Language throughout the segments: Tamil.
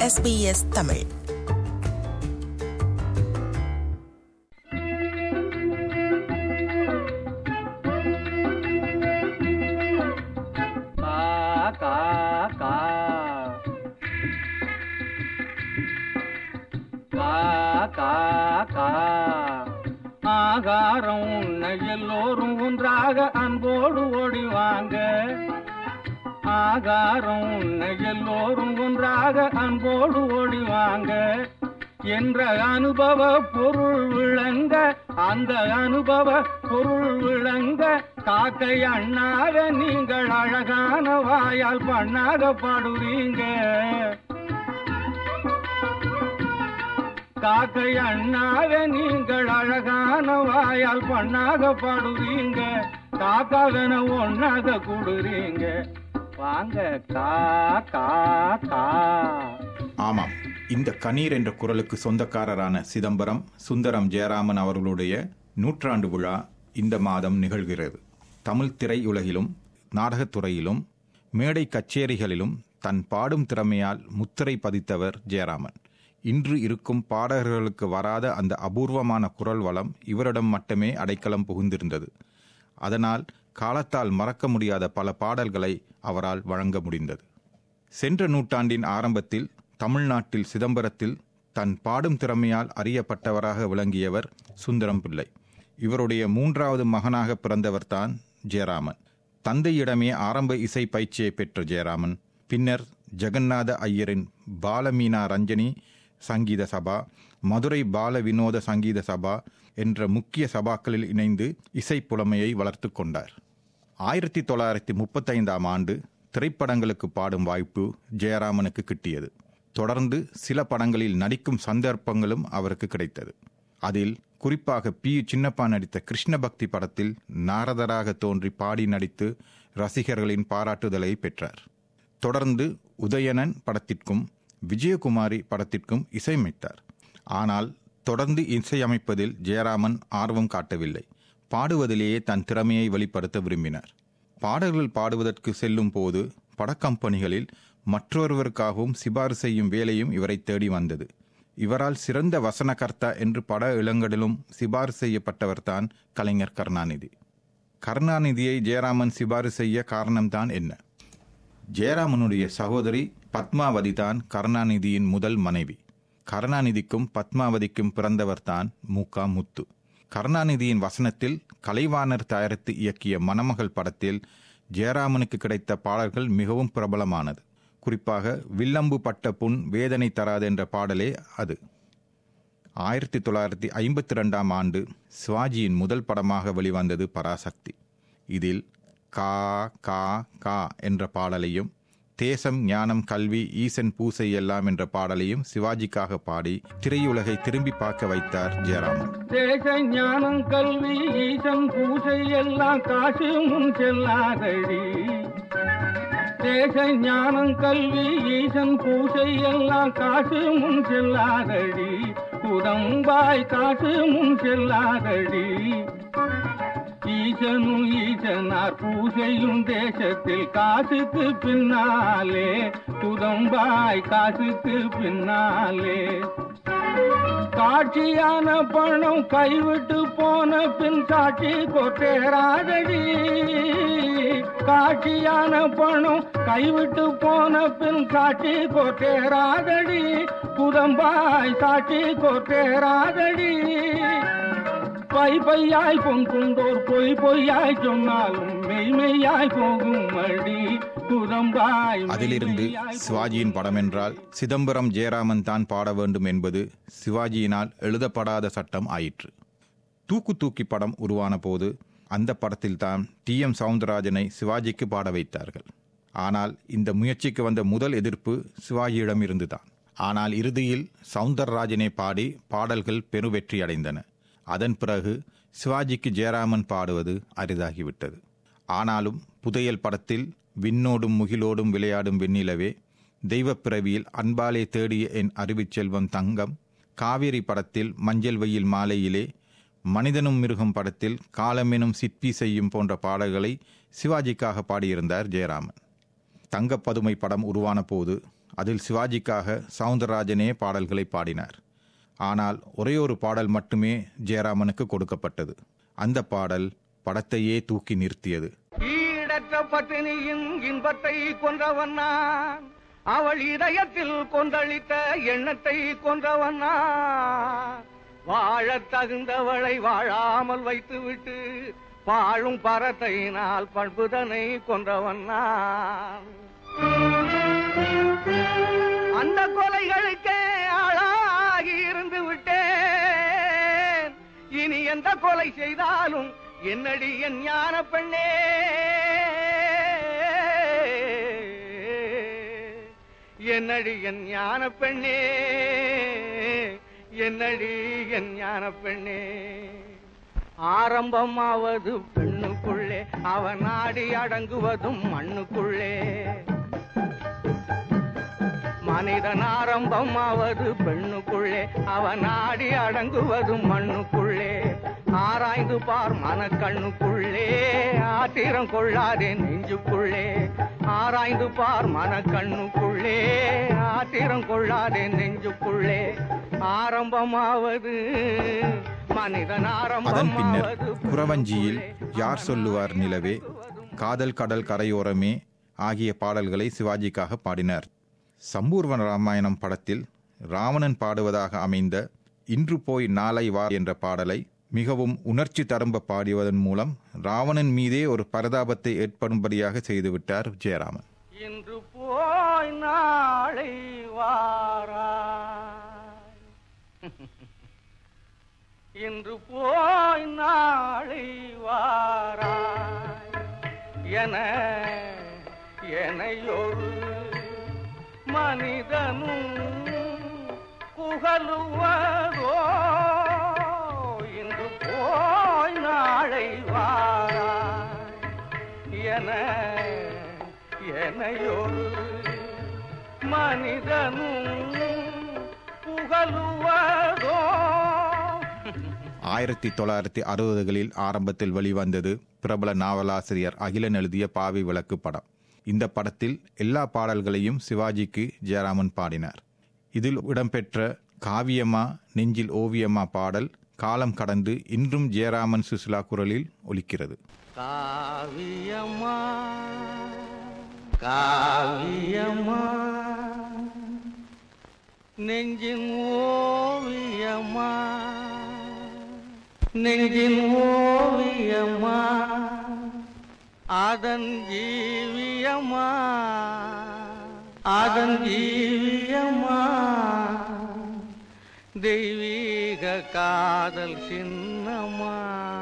எஸ்பிஎஸ் தமிழ் கா கா கா கா கா கா ஆகாரம் உண்ண எல்லோரும் ஒன்றாக அன்போடு ஓடிவாங்க ஆகாரம் உண்ண எல்லோரும் ஒன்றாக அன்போடு ஓடிவாங்க என்ற அனுபவ பொருள் விளங்க அந்த அனுபவ பொருள் விளங்க காக்கை அண்ணாக நீங்கள் அழகான வாயால் பண்ணாக பாடுறீங்க காக்கை அண்ணாக நீங்கள் அழகான வாயால் பண்ணாக பாடுறீங்க காக்காகன ஒன்னாக கூடுறீங்க வாங்க கா கா கா ஆமாம் இந்த கணீர் என்ற குரலுக்கு சொந்தக்காரரான சிதம்பரம் சுந்தரம் ஜெயராமன் அவர்களுடைய நூற்றாண்டு விழா இந்த மாதம் நிகழ்கிறது தமிழ் திரையுலகிலும் நாடகத்துறையிலும் மேடை கச்சேரிகளிலும் தன் பாடும் திறமையால் முத்திரை பதித்தவர் ஜெயராமன் இன்று இருக்கும் பாடகர்களுக்கு வராத அந்த அபூர்வமான குரல் வளம் இவரிடம் மட்டுமே அடைக்கலம் புகுந்திருந்தது அதனால் காலத்தால் மறக்க முடியாத பல பாடல்களை அவரால் வழங்க முடிந்தது சென்ற நூற்றாண்டின் ஆரம்பத்தில் தமிழ்நாட்டில் சிதம்பரத்தில் தன் பாடும் திறமையால் அறியப்பட்டவராக விளங்கியவர் சுந்தரம் பிள்ளை இவருடைய மூன்றாவது மகனாக பிறந்தவர்தான் ஜெயராமன் தந்தையிடமே ஆரம்ப இசை பயிற்சியை பெற்ற ஜெயராமன் பின்னர் ஜெகநாத ஐயரின் பாலமீனா ரஞ்சனி சங்கீத சபா மதுரை பால வினோத சங்கீத சபா என்ற முக்கிய சபாக்களில் இணைந்து இசை புலமையை வளர்த்து கொண்டார் ஆயிரத்தி தொள்ளாயிரத்தி முப்பத்தைந்தாம் ஆண்டு திரைப்படங்களுக்கு பாடும் வாய்ப்பு ஜெயராமனுக்கு கிட்டியது தொடர்ந்து சில படங்களில் நடிக்கும் சந்தர்ப்பங்களும் அவருக்கு கிடைத்தது அதில் குறிப்பாக பி சின்னப்பா நடித்த கிருஷ்ண பக்தி படத்தில் நாரதராக தோன்றி பாடி நடித்து ரசிகர்களின் பாராட்டுதலை பெற்றார் தொடர்ந்து உதயணன் படத்திற்கும் விஜயகுமாரி படத்திற்கும் இசையமைத்தார் ஆனால் தொடர்ந்து இசையமைப்பதில் ஜெயராமன் ஆர்வம் காட்டவில்லை பாடுவதிலேயே தன் திறமையை வெளிப்படுத்த விரும்பினார் பாடல்கள் பாடுவதற்கு செல்லும் போது படக்கம்பெனிகளில் மற்றொருவருக்காகவும் சிபாரிசு செய்யும் வேலையும் இவரை தேடி வந்தது இவரால் சிறந்த வசனகர்த்தா என்று பட இளங்கடலும் சிபாரிசு செய்யப்பட்டவர்தான் கலைஞர் கருணாநிதி கருணாநிதியை ஜெயராமன் சிபாரிசு செய்ய காரணம்தான் என்ன ஜெயராமனுடைய சகோதரி பத்மாவதி தான் கருணாநிதியின் முதல் மனைவி கருணாநிதிக்கும் பத்மாவதிக்கும் பிறந்தவர்தான் மூகா முத்து கருணாநிதியின் வசனத்தில் கலைவாணர் தயாரித்து இயக்கிய மணமகள் படத்தில் ஜெயராமனுக்கு கிடைத்த பாடல்கள் மிகவும் பிரபலமானது குறிப்பாக வில்லம்பு பட்ட புண் வேதனை தராது என்ற பாடலே அது ஆயிரத்தி தொள்ளாயிரத்தி ஐம்பத்தி ரெண்டாம் ஆண்டு சிவாஜியின் முதல் படமாக வெளிவந்தது பராசக்தி இதில் கா கா கா என்ற பாடலையும் தேசம் ஞானம் கல்வி ஈசன் பூசை எல்லாம் என்ற பாடலையும் சிவாஜிக்காக பாடி திரையுலகை திரும்பி பார்க்க வைத்தார் ஜெயராமன் தேச ஞானம் கல்வி ஈசன் பூசை எல்லாம் காசு முன் செல்லாதடி தேச ஞானம் கல்வி ஈசன் பூசை எல்லாம் காசு முன் செல்லாதடி உடம்பாய் காசு முன் செல்லாதடி ஈசனும் ஈசனார் பூசையும் தேசத்தில் காசுக்கு பின்னாலே துதம்பாய் காசுக்கு பின்னாலே காட்சியான பணம் கைவிட்டு போன பின் சாட்சி கொட்டேராதடி காட்சியான பணம் கைவிட்டு போன பின் சாட்சி கொட்டேராதடி புதம்பாய் சாட்சி கொட்டேராதடி பை பையாய் பொன் கொண்டோர் பொய் பொய்யாய் சொன்னாலும் மெய்மெய்யாய் போகும் மடி புதம்பாய் அதிலிருந்து சிவாஜியின் படம் என்றால் சிதம்பரம் ஜெயராமன் தான் பாட வேண்டும் என்பது சிவாஜியினால் எழுதப்படாத சட்டம் ஆயிற்று தூக்கு தூக்கி படம் உருவான போது அந்த படத்தில்தான் டி எம் சவுந்தரராஜனை சிவாஜிக்கு பாட வைத்தார்கள் ஆனால் இந்த முயற்சிக்கு வந்த முதல் எதிர்ப்பு சிவாஜியிடம் இருந்துதான் ஆனால் இறுதியில் சவுந்தரராஜனை பாடி பாடல்கள் பெருவெற்றி அடைந்தன அதன் பிறகு சிவாஜிக்கு ஜெயராமன் பாடுவது அரிதாகிவிட்டது ஆனாலும் புதையல் படத்தில் விண்ணோடும் முகிலோடும் விளையாடும் வெண்ணிலவே தெய்வப் பிறவியில் அன்பாலே தேடிய என் அறிவுச் செல்வம் தங்கம் காவேரி படத்தில் மஞ்சள் வெயில் மாலையிலே மனிதனும் மிருகம் படத்தில் காலமெனும் சிற்பி செய்யும் போன்ற பாடல்களை சிவாஜிக்காக பாடியிருந்தார் ஜெயராமன் தங்கப்பதுமை படம் உருவான போது அதில் சிவாஜிக்காக சவுந்தரராஜனே பாடல்களை பாடினார் ஆனால் ஒரே ஒரு பாடல் மட்டுமே ஜெயராமனுக்கு கொடுக்கப்பட்டது அந்த பாடல் படத்தையே தூக்கி நிறுத்தியது ஈடற்ற பட்டினியின் இன்பத்தை கொன்றவன் நான் அவள் இதயத்தில் கொந்தளித்த எண்ணத்தை கொன்றவன் நான் வாழத் தகுந்தவளை வாழாமல் வைத்துவிட்டு பாழும் பரத்தையினால் பண்புதனை கொன்றவன் நான் அந்த கொலைகளுக்கே ஆளாகி இருந்து விட்டேன் இனி எந்த கொலை செய்தாலும் என்னடி என் ஞான பெண்ணே என்னடி என் ஞான பெண்ணே என்னடி என் ஞான பெண்ணே ஆரம்பமாவது பெண்ணுக்குள்ளே அவன் நாடி அடங்குவதும் மண்ணுக்குள்ளே மனிதன் ஆரம்பமாவது பெண்ணுக்குள்ளே அவன் நாடி அடங்குவதும் மண்ணுக்குள்ளே ஆராய்ந்து பார் மனக்கண்ணுக்குள்ளே ஆத்திரம் கொள்ளாதே நெஞ்சுக்குள்ளே ஆராய்ந்து பார் மனக்கண்ணுக்குள்ளே ஆத்திரம் கொள்ளாதே நெஞ்சுக்குள்ளே ஆரம்பமாவது மனிதன் அதன் பின்னர் ஆரம்பமாவது குறவஞ்சியில் யார் சொல்லுவார் நிலவே காதல் கடல் கரையோரமே ஆகிய பாடல்களை சிவாஜிக்காக பாடினார் சம்பூர்வ ராமாயணம் படத்தில் ராவணன் பாடுவதாக அமைந்த இன்று போய் நாளை வா என்ற பாடலை மிகவும் உணர்ச்சி தரம்ப பாடியதன் மூலம் ராவணன் மீதே ஒரு பரதாபத்தை ஏற்படும்படியாக செய்துவிட்டார் ஜெயராமன் இன்று போய் நாளை வாராய் இன்று போய் நாளை வாராய் என எனையொரு மனிதனும் புகழுவதோ இன்று போய் நாளை வாராய் என எனையொரு மனிதனும் புகழுவதோ ஆயிரத்தி தொள்ளாயிரத்தி அறுபதுகளில் ஆரம்பத்தில் வெளிவந்தது பிரபல நாவலாசிரியர் அகிலன் எழுதிய பாவி விளக்கு படம் இந்த படத்தில் எல்லா பாடல்களையும் சிவாஜிக்கு ஜெயராமன் பாடினார் இதில் இடம்பெற்ற காவியமா நெஞ்சில் ஓவியமா பாடல் காலம் கடந்து இன்றும் ஜெயராமன் சுசிலா குரலில் ஒலிக்கிறது காவியமா காவியமா நெஞ்சின் ஓவியமா நெஞ்சின் ஓவியமா அதன் ஜீவியமா அதன் ஜீவியமா தெய்வீக காதல் சின்னமா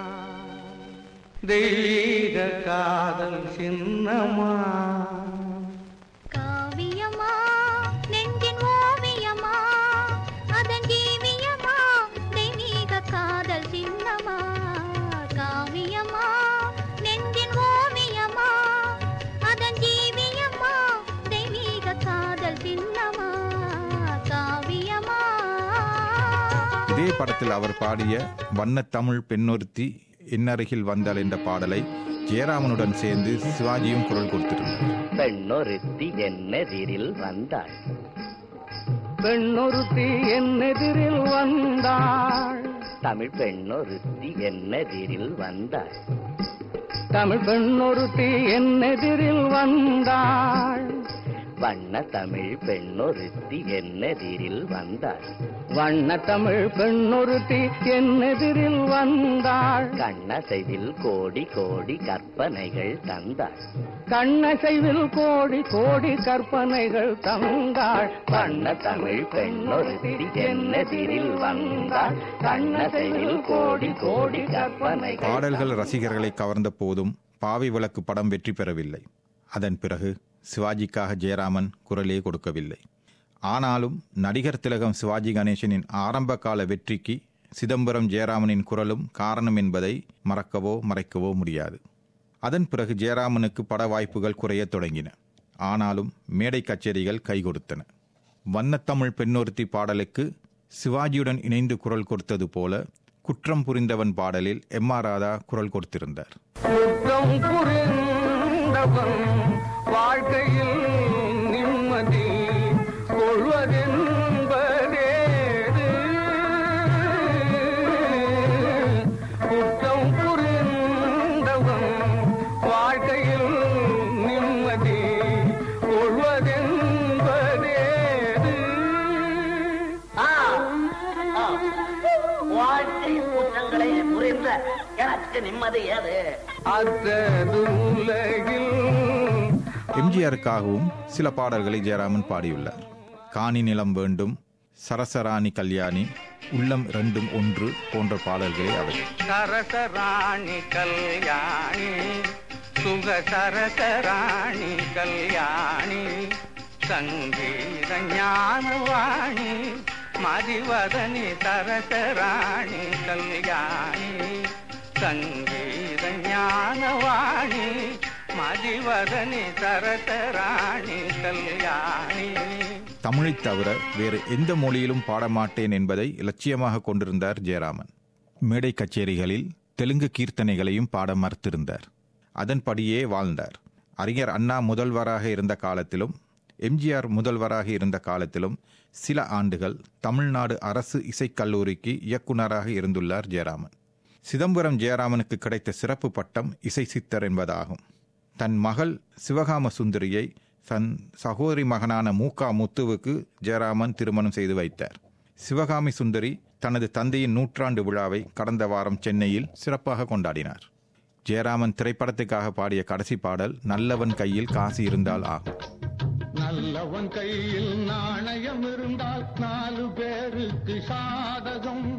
தெய்வீக காதல் சின்னமா காவியமா நெஞ்சின் ஓவியமா அதன் ஜீவியமா தெய்வீக காதல் சின்னமா காவியமா நெஞ்சின் ஓவியமா அதன் ஜீவியமா தெய்வீக காதல் சின்னமா காவியமா இதே படத்தில் அவர் பாடிய வண்ணத்தமிழ் பெண்ணொருத்தி என்னருகில் வந்தாள் என்ற பாடலை ஜெயராமனுடன் சேர்ந்து சிவாஜியும் குரல் கொடுத்திருந்தார் பெண்ணொருத்தி என்னெதிரில் வந்தாள் பெண்ணொருத்தி என்னெதிரில் வந்தாள் தமிழ் பெண்ணொருத்தி என்னெதிரில் வந்தாள் தமிழ் பெண்ணொருத்தி என்னெதிரில் வந்தாள் வண்ண தமிழ் பெண்ணொருத்தி என்னெதிரில் வந்தாள் வண்ண தமிழ் பெண்ணொருத்தி என்னெதிரில் வந்தாள் கண்ணசைவில் கோடி கோடி கற்பனைகள் தந்தாள் கண்ணசைவில் கோடி கோடி கற்பனைகள் தந்தாள் வண்ண தமிழ் பெண்ணொருத்தி என்னெதிரில் வந்தாள் கண்ணசைவில் கோடி கோடி கற்பனைகள் பாடல்கள் ரசிகர்களை கவர்ந்த போதும் பாவை விளக்கு படம் வெற்றி பெறவில்லை அதன் பிறகு சிவாஜிக்காக ஜெயராமன் குரலே கொடுக்கவில்லை ஆனாலும் நடிகர் திலகம் சிவாஜி கணேசனின் ஆரம்ப கால வெற்றிக்கு சிதம்பரம் ஜெயராமனின் குரலும் காரணம் என்பதை மறக்கவோ மறைக்கவோ முடியாது அதன் பிறகு ஜெயராமனுக்கு பட வாய்ப்புகள் குறையத் தொடங்கின ஆனாலும் மேடை கச்சேரிகள் கை கொடுத்தன வண்ணத்தமிழ் பெண்ணொருத்தி பாடலுக்கு சிவாஜியுடன் இணைந்து குரல் கொடுத்தது போல குற்றம் புரிந்தவன் பாடலில் எம் ஆர் ராதா குரல் கொடுத்திருந்தார் குற்றம் புரிந்தவன் வாழ்க்கையில் நிம்மதி என்பதேது குற்றம் புரிந்தவன் வாழ்க்கையில் நிம்மதி கொள்வதென்பதேது ஆ, ஆ. வாழ்க்கை குற்றங்களை புரிந்த எனக்கு நிம்மதி ஏது அத்தது உலகில் எம்ஜிஆருக்காகவும் சில பாடல்களை ஜெயராமன் பாடியுள்ளார் காணி நிலம் வேண்டும் சரசராணி கல்யாணி உள்ளம் ரெண்டும் ஒன்று போன்ற பாடல்களே அவை சரசராணி கல்யாணி சுக சரசராணி கல்யாணி சங்கீத ஞானவாணி மதிவதனி சரசராணி கல்யாணி சங்கீத ஞானவாணி மதிவதனி சரசராணி கல்யாணி தமிழைத் தவிர வேறு எந்த மொழியிலும் பாடமாட்டேன் என்பதை இலட்சியமாக கொண்டிருந்தார் ஜெயராமன் மேடை கச்சேரிகளில் தெலுங்கு கீர்த்தனைகளையும் பாட மறுத்திருந்தார் அதன்படியே வாழ்ந்தார் அறிஞர் அண்ணா முதல்வராக இருந்த காலத்திலும் எம்ஜிஆர் முதல்வராக இருந்த காலத்திலும் சில ஆண்டுகள் தமிழ்நாடு அரசு இசைக்கல்லூரிக்கு இயக்குனராக இருந்துள்ளார் ஜெயராமன் சிதம்பரம் ஜெயராமனுக்கு கிடைத்த சிறப்பு பட்டம் இசை சித்தர் என்பதாகும் தன் மகள் சிவகாம சுந்தரியை தன் சகோதரி மகனான மூகா முத்துவுக்கு ஜெயராமன் திருமணம் செய்து வைத்தார் சிவகாமி சுந்தரி தனது தந்தையின் நூற்றாண்டு விழாவை கடந்த வாரம் சென்னையில் சிறப்பாக கொண்டாடினார் ஜெயராமன் திரைப்படத்துக்காக பாடிய கடைசி பாடல் நல்லவன் கையில் காசு இருந்தால் ஆகும் நல்லவன் கையில் நாணயம் இருந்தால் நாலு பேருக்கு சாதகம்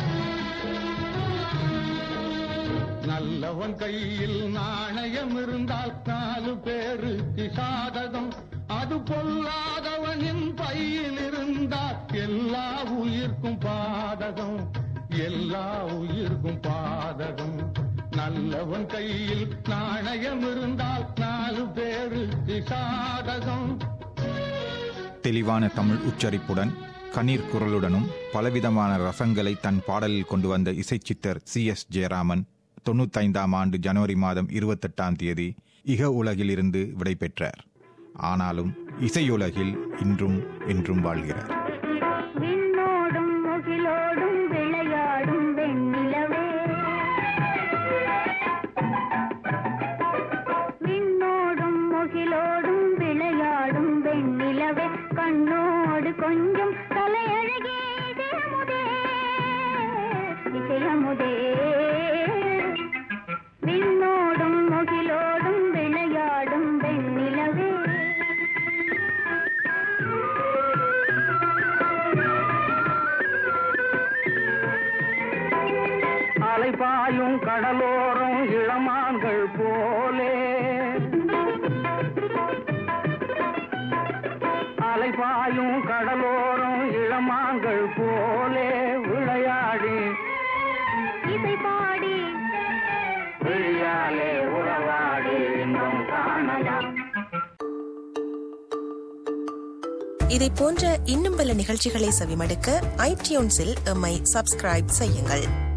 நல்லவன் கையில் நாணயம் இருந்தால் நாலு பேருக்கு சாதகம் அது பொல்லாதவனின் பையில் இருந்தால் எல்லா உயிர்க்கும் பாதகம் எல்லா உயிர்க்கும் பாதகம் நல்லவன் கையில் நாணயம் இருந்தால் நாலு பேருக்கு சாதகம் தெளிவான தமிழ் உச்சரிப்புடன் கண்ணீர் குரலுடனும் பலவிதமான ரசங்களை தன் பாடலில் கொண்டு வந்த இசைச்சித்தர் சி எஸ் ஜெயராமன் தொண்ணூத்தைந்தாம் ஆண்டு ஜனவரி மாதம் இருபத்தெட்டாம் தேதி இக உலகிலிருந்து விடைபெற்றார் ஆனாலும் இசையுலகில் இன்றும் என்றும் வாழ்கிறார் விண்ணோடும் முகிலோடும் விளையாடும் வெண்ணிலவே விண்ணோடும் முகிலோடும் விளையாடும் வெண்ணிலவே கண்ணோடு கொஞ்சம் தலையழகே இசையமுதே இசையமுதே விண்ணோடும் முகிலோடும் விளையாடும் வெண்ணிலவே அலைபாயும் கடலோரம் இளமான்கள் போலே அலைபாயும் கடலோரம் இளமான்கள் போலே விளையாடி இசை பாடி விழியாலே உறவாடி இன்பம் காணலாம் இதை போன்ற இன்னும் பல நிகழ்ச்சிகளை செவிமடுக்க ஐடியூன்ஸில் எம்மை சப்ஸ்கிரைப் செய்யுங்கள்